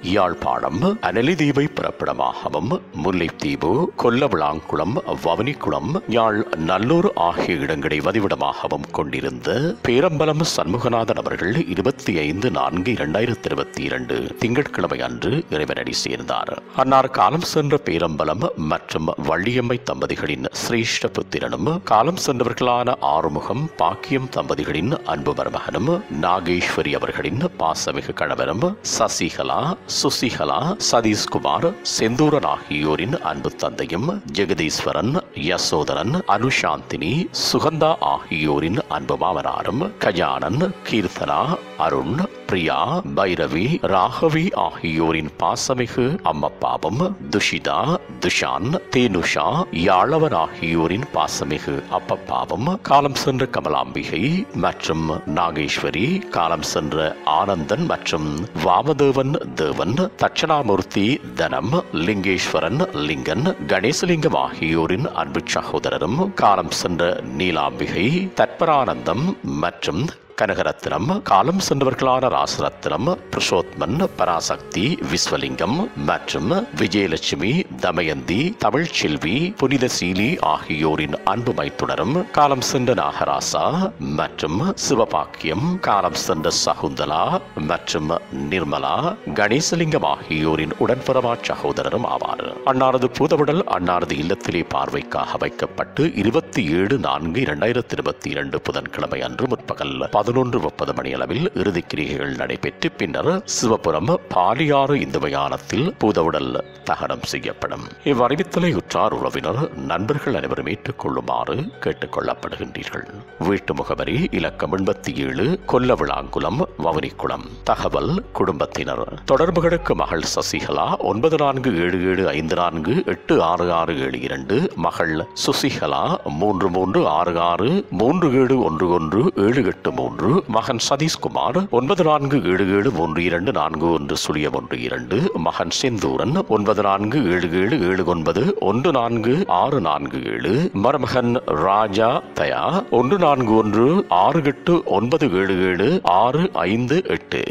யாழ்ப்பாணம் அனலிதீவை பிறப்பிடமாகவும் முல்லைத்தீவு கொல்லவிளாங்குளம் வவனிக்குளம் யாழ் நல்லூர் ஆகிய இடங்களை வதிவிடமாகவும் கொண்டிருந்த பேரம்பலம் சண்முகநாதன் அவர்கள் இருபத்தி ஐந்து நான்கு இரண்டாயிரத்தி இருபத்தி இரண்டு திங்கட்கிழமை அன்று இறைவனடி சேர்ந்தார் அன்னார் காலம் சென்ற பேரம்பலம் மற்றும் வள்ளியம்மை தம்பதிகளின் சிரேஷ்ட புத்திரனும் காலம் சென்றவர்களான ஆறுமுகம் பாக்கியம் தம்பதிகளின் அன்பு மருமகனும் நாகேஸ்வரி அவர்களின் பாசமிகு கணவரும் சசிகலா சுசிகலா சதீஷ்குமார் செந்தூரன் ஆகியோரின் அன்பு தந்தையும் ஜெகதீஸ்வரன் யசோதரன் அனுசாந்தினி சுகந்தா ஆகியோரின் அன்பு மாமனாரும் கஜானன் கீர்த்தனா அருண் பிரியா பைரவி ராகவி ஆகியோரின் பாசமிகு அம்மப்பாவும் துஷிதா துஷான் தேனுஷா யாழவன் ஆகியோரின் பாசமிகு அப்பப்பாவும் காலம் சென்ற கமலாம்பிகை மற்றும் நாகேஸ்வரி காலம் சென்ற ஆனந்தன் மற்றும் வாமதேவன் தேவன் தட்சணாமூர்த்தி தனம் லிங்கேஸ்வரன் லிங்கன் கணேசலிங்கம் ஆகியோரின் அன்பு சகோதரரும் காலம் சென்ற நீலாம்பிகை தத்பரானந்தம் மற்றும் கனகரத்னம் காலம் சென்றவர்களான ராசரத்னம் பிரசோத்மன் பராசக்தி விஸ்வலிங்கம் மற்றும் விஜயலட்சுமி தமயந்தி தமிழ்ச்செல்வி புனித சீலி ஆகியோரின் அன்பு மைத்துணரும் காலம் சென்ற நாகராசா மற்றும் சிவபாக்கியம் காலம் சென்ற சகுந்தலா மற்றும் நிர்மலா கணேசலிங்கம் ஆகியோரின் உடன்பிறவா சகோதரரும் ஆவார் அன்னாரது பூதவுடல் அன்னாரது இல்லத்திலே பார்வைக்காக வைக்கப்பட்டு இருபத்தி ஏழு நான்கு இரண்டாயிரத்தி இருபத்தி இரண்டு புதன்கிழமை அன்று முற்பகல் பதினொன்று முப்பது மணி அளவில் இறுதிக் கிரிகைகள் நடைபெற்று பின்னர் சிவபுரம் பாலியாறு இந்து மயானத்தில் பூதவுடல் தகனம் செய்யப்படும் இவ்வறிவித்தலை உற்றார் உறவினர் நண்பர்கள் அனைவரும் ஏற்றுக்கொள்ளுமாறு கேட்டுக் கொள்ளப்படுகின்றீர்கள் வீட்டு முகவரி இலக்கம் எண்பத்தி ஏழு கொல்லவிளாங்குளம் வவனிக்குளம் தகவல் குடும்பத்தினர் தொடர்புகளுக்கு மகள் சசிகலா ஒன்பது நான்கு ஏழு ஏழு ஐந்து நான்கு எட்டு ஆறு ஆறு ஏழு இரண்டு மகள் சுசிகலா மூன்று மூன்று ஆறு ஆறு மூன்று ஏழு ஒன்று ஒன்று ஏழு எட்டு மூன்று மகன் சதீஷ்குமார் ஒன்பது நான்கு ஏழு ஏழு மூன்று இரண்டு நான்கு ஒன்று சுழியம் ஒன்று இரண்டு மகன் செந்தூரன் ஒன்பது நான்கு ஏழு ஏழு ஏழு ஒன்பது ஒன்று நான்கு ஆறு நான்கு ஏழு மருமகன் ராஜா தயா ஒன்று நான்கு ஒன்று ஆறு எட்டு ஒன்பது ஏழு ஏழு ஆறு ஐந்து எட்டு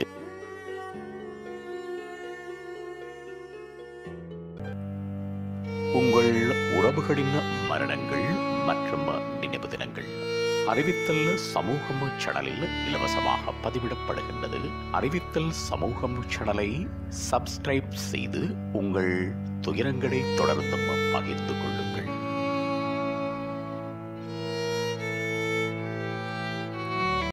உங்கள் உறவுகளின் மரணங்கள் மற்றும் நினைவு தினங்கள் அறிவித்தல் சமூகம் சேனலில் இலவசமாக பதிவிடப்படுகின்றது அறிவித்தல் சமூகம் சேனலை சப்ஸ்கிரைப் செய்து உங்கள் துயரங்களை தொடர்ந்தும் பகிர்ந்து கொள்ளுங்கள்